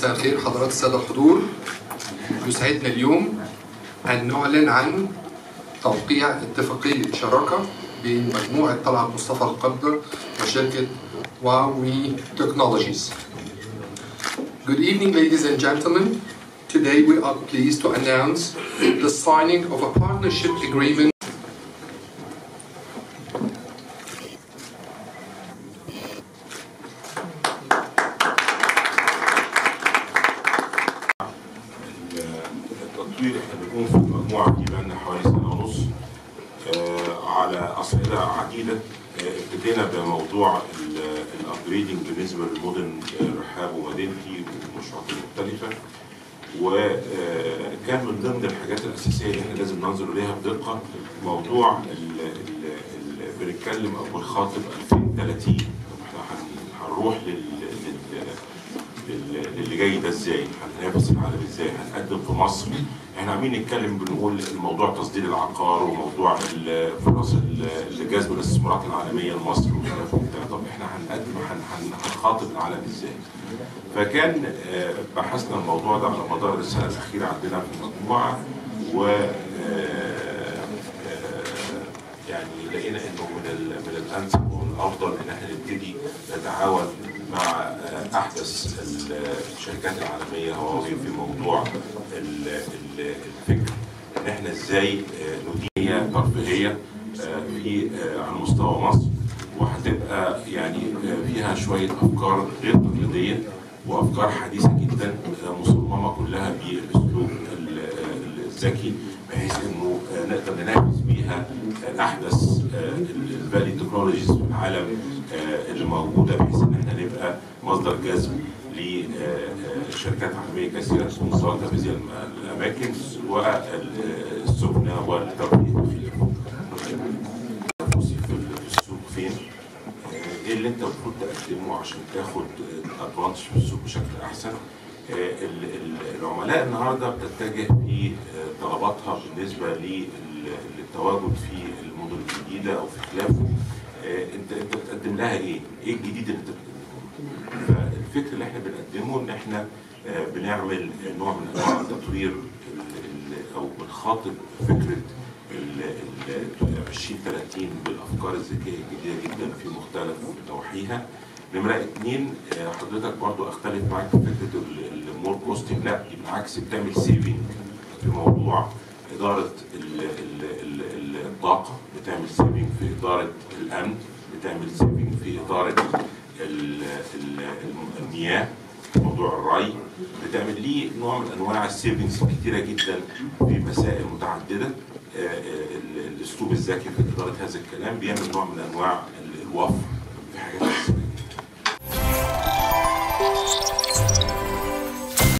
مساء الخير حضرات السادة الحضور يسعدنا اليوم أن نعلن عن توقيع اتفاقية شراكة بين مجموعة طلعت مصطفى القبضة وشركة Huawei Technologies. Good evening, ladies and gentlemen. Today we are pleased to announce the signing of a partnership agreement التطوير احنا بنقوم في المجموعه دي بقالنا حوالي سنه ونص آه، على اصعده عديده آه، ابتدينا بموضوع الابجريدنج بالنسبه للمدن آه، رحاب ومدينتي والمشروعات المختلفه وكان من ضمن الحاجات الاساسيه اللي احنا لازم ننظر اليها بدقه موضوع ال- ال- ال- بنتكلم او بنخاطب 2030 احنا هن- هنروح لل لل- لل- للي جاي ده ازاي هننافس العالم ازاي هنقدم في مصر احنا عاملين نتكلم بنقول الموضوع تصدير العقار وموضوع ال- فرص ال- اللي جذب الاستثمارات العالميه لمصر وخلافه وبتاع طب احنا هنقدم هن- هن- هنخاطب العالم ازاي فكان آه، بحثنا الموضوع ده على مدار السنه الاخيره عندنا في المجموعه و آه، آه، يعني لقينا انه من ال- من الانسب ومن الافضل ان احنا نبتدي نتعاون مع آه، احدث ال- الشركات العالميه هواوي في موضوع ال- ال- الفكر ان احنا ازاي آه، ندير ترفيهيه آه، في آه، على مستوى مصر وهتبقى يعني آه، فيها شويه افكار غير تقليديه وافكار حديثه جدا آه، مصممه كلها بالاسلوب ال- ال- الذكي بحيث انه آه، نقدر ننافس بيها آه، احدث الفالي تكنولوجيز في العالم آه، اللي موجوده بحيث ان احنا نبقى مصدر جذب لشركات عالميه كثيره تكون صادره في هذه الم- الاماكن والسكنه والترفيه تنافسي في السوق فين آه، ايه اللي انت المفروض تقدمه عشان تاخد ادفانتج في السوق بشكل احسن آه، ال- ال- العملاء النهارده بتتجه في آه، طلباتها بالنسبه لل- للتواجد في المدن الجديده او في خلافه آه، انت انت بتقدم لها ايه؟ ايه الجديد اللي انت بتقدمه؟ فالفكر اللي احنا بنقدمه ان احنا آه، بنعمل نوع من انواع التطوير ال- ال- او بنخاطب فكره ال ال- 2030 بالافكار الذكيه الجديده جدا في مختلف نواحيها. نمره اثنين آه، حضرتك برضو اختلف معاك في فكره المور كوستنج لا دي بالعكس بتعمل سيفنج في موضوع اداره ال- ال- ال- ال- الطاقه بتعمل سيفنج في اداره الامن بتعمل سيفنج في اداره ال- ال- المياه موضوع الري بتعمل ليه نوع من انواع السيفنجز كتيره جدا في مسائل متعدده آه، آه، ال- الاسلوب الذكي في اداره هذا الكلام بيعمل نوع من انواع ال- الوفر في حاجات